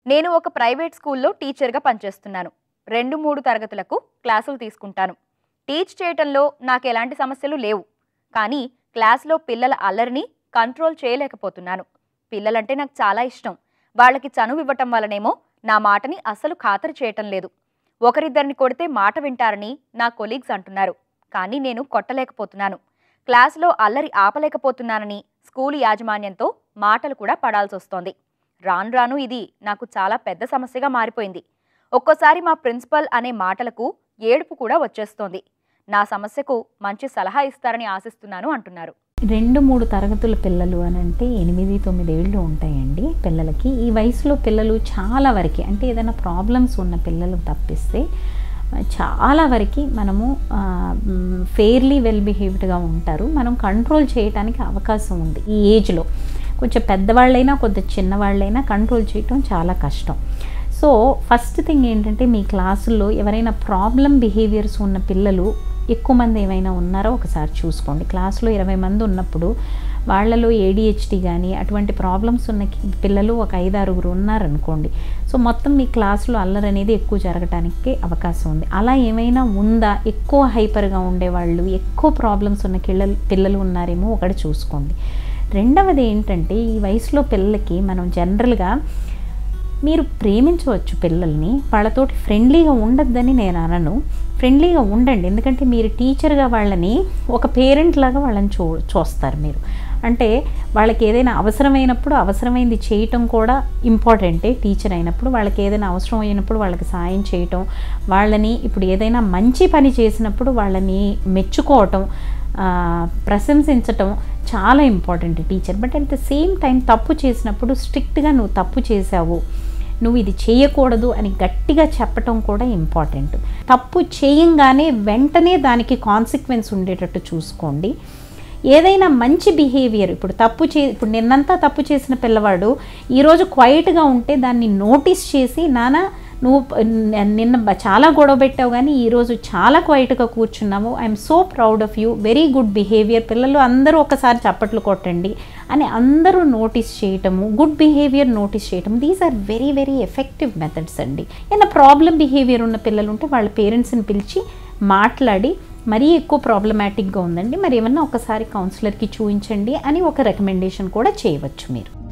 నేను ఒక ప్రైవేట్ స్కూల్లో టీచర్గా పనిచేస్తున్నాను రెండు మూడు తరగతులకు క్లాసులు తీసుకుంటాను టీచ్ చేయటంలో నాకు ఎలాంటి సమస్యలు లేవు కానీ క్లాస్లో పిల్లల అల్లరిని కంట్రోల్ చేయలేకపోతున్నాను పిల్లలంటే నాకు చాలా ఇష్టం వాళ్ళకి చనువు ఇవ్వటం వల్లనేమో నా మాటని అస్సలు ఖాతరు చేయటం లేదు ఒకరిద్దరిని కొడితే మాట వింటారని నా కొలీగ్స్ అంటున్నారు కానీ నేను కొట్టలేకపోతున్నాను క్లాసులో అల్లరి ఆపలేకపోతున్నానని స్కూలు యాజమాన్యంతో మాటలు కూడా పడాల్సి వస్తోంది రాను రాను ఇది నాకు చాలా పెద్ద సమస్యగా మారిపోయింది ఒక్కోసారి మా ప్రిన్సిపల్ అనే మాటలకు ఏడుపు కూడా వచ్చేస్తోంది నా సమస్యకు మంచి సలహా ఇస్తారని ఆశిస్తున్నాను అంటున్నారు రెండు మూడు తరగతుల పిల్లలు అని అంటే ఎనిమిది తొమ్మిది ఏళ్ళు ఉంటాయండి పిల్లలకి ఈ వయసులో పిల్లలు చాలా వరకు అంటే ఏదైనా ప్రాబ్లమ్స్ ఉన్న పిల్లలు తప్పిస్తే ఆ, చాలా వరకు మనము ఫెయిర్లీ వెల్ బిహేవ్డ్గా ఉంటారు మనం కంట్రోల్ చేయడానికి అవకాశం ఉంది ఈ ఏజ్లో కొంచెం పెద్దవాళ్ళైనా కొంచెం చిన్నవాళ్ళైనా కంట్రోల్ చేయటం చాలా కష్టం సో ఫస్ట్ థింగ్ ఏంటంటే మీ క్లాసుల్లో ఎవరైనా ప్రాబ్లం బిహేవియర్స్ ఉన్న పిల్లలు ఎక్కువ మంది ఏమైనా ఉన్నారో ఒకసారి చూసుకోండి క్లాస్లో ఇరవై మంది ఉన్నప్పుడు వాళ్ళలో ఏడిహెచ్డి కానీ అటువంటి ప్రాబ్లమ్స్ ఉన్న కి- పిల్లలు ఒక ఐదు ఆరుగురు ఉన్నారనుకోండి సో మొత్తం మీ క్లాస్లో అల్లరి అనేది ఎక్కువ జరగడానికి అవకాశం ఉంది అలా ఏమైనా ఉందా ఎక్కువ హైపర్గా ఉండేవాళ్ళు ఎక్కువ ప్రాబ్లమ్స్ ఉన్న పిల్లలు పిల్లలు ఉన్నారేమో ఒకటి చూసుకోండి రెండవది ఏంటంటే ఈ వయసులో పిల్లలకి మనం జనరల్గా మీరు ప్రేమించవచ్చు పిల్లల్ని వాళ్ళతోటి ఫ్రెండ్లీగా ఉండొద్దని నేను అనను ఫ్రెండ్లీగా ఉండండి ఎందుకంటే మీరు టీచర్గా వాళ్ళని ఒక పేరెంట్ లాగా వాళ్ళని చూ చూస్తారు మీరు అంటే వాళ్ళకి ఏదైనా అవసరమైనప్పుడు అవసరమైంది చేయటం కూడా ఇంపార్టెంటే టీచర్ అయినప్పుడు వాళ్ళకి ఏదైనా అవసరం అయినప్పుడు వాళ్ళకి సాయం చేయటం వాళ్ళని ఇప్పుడు ఏదైనా మంచి పని చేసినప్పుడు వాళ్ళని మెచ్చుకోవటం ఆ, ప్రశంసించటం చాలా important teacher but at the same time తప్పు చేసినప్పుడు స్ట్రిక్ట్గా నువ్వు తప్పు చేసావు నువ్వు ఇది చేయకూడదు అని గట్టిగా చెప్పటం కూడా ఇంపార్టెంట్ తప్పు చేయంగానే వెంటనే దానికి కాన్సిక్వెన్స్ ఉండేటట్టు చూసుకోండి ఏదైనా మంచి బిహేవియర్ ఇప్పుడు తప్పు చే ఇప్పుడు నిన్నంతా తప్పు చేసిన పిల్లవాడు ఈరోజు క్వైట్గా ఉంటే దాన్ని నోటీస్ చేసి నాన్న నువ్వు ప- న- నిన్న బ- చాలా గొడవ పెట్టావు కానీ ఈరోజు చాలా క్వైట్గా కూర్చున్నావు I'm so proud of you very good behaviour పిల్లలు అందరూ ఒకసారి చప్పట్లు కొట్టండి అని అందరూ నోటీస్ చేయటము గుడ్ బిహేవియర్ నోటీస్ చేయటం these are very very effective methods అండి ఏదైనా ప్రాబ్లం బిహేవియర్ ఉన్న పిల్లలు ఉంటే వాళ్ళ పేరెంట్స్ని పిలిచి మాట్లాడి మరీ ఎక్కువ ప్రాబ్లమాటిక్గా ఉందండి మరి ఏమన్నా ఒకసారి కౌన్సిలర్కి చూపించండి అని ఒక రికమెండేషన్ కూడా చేయవచ్చు మీరు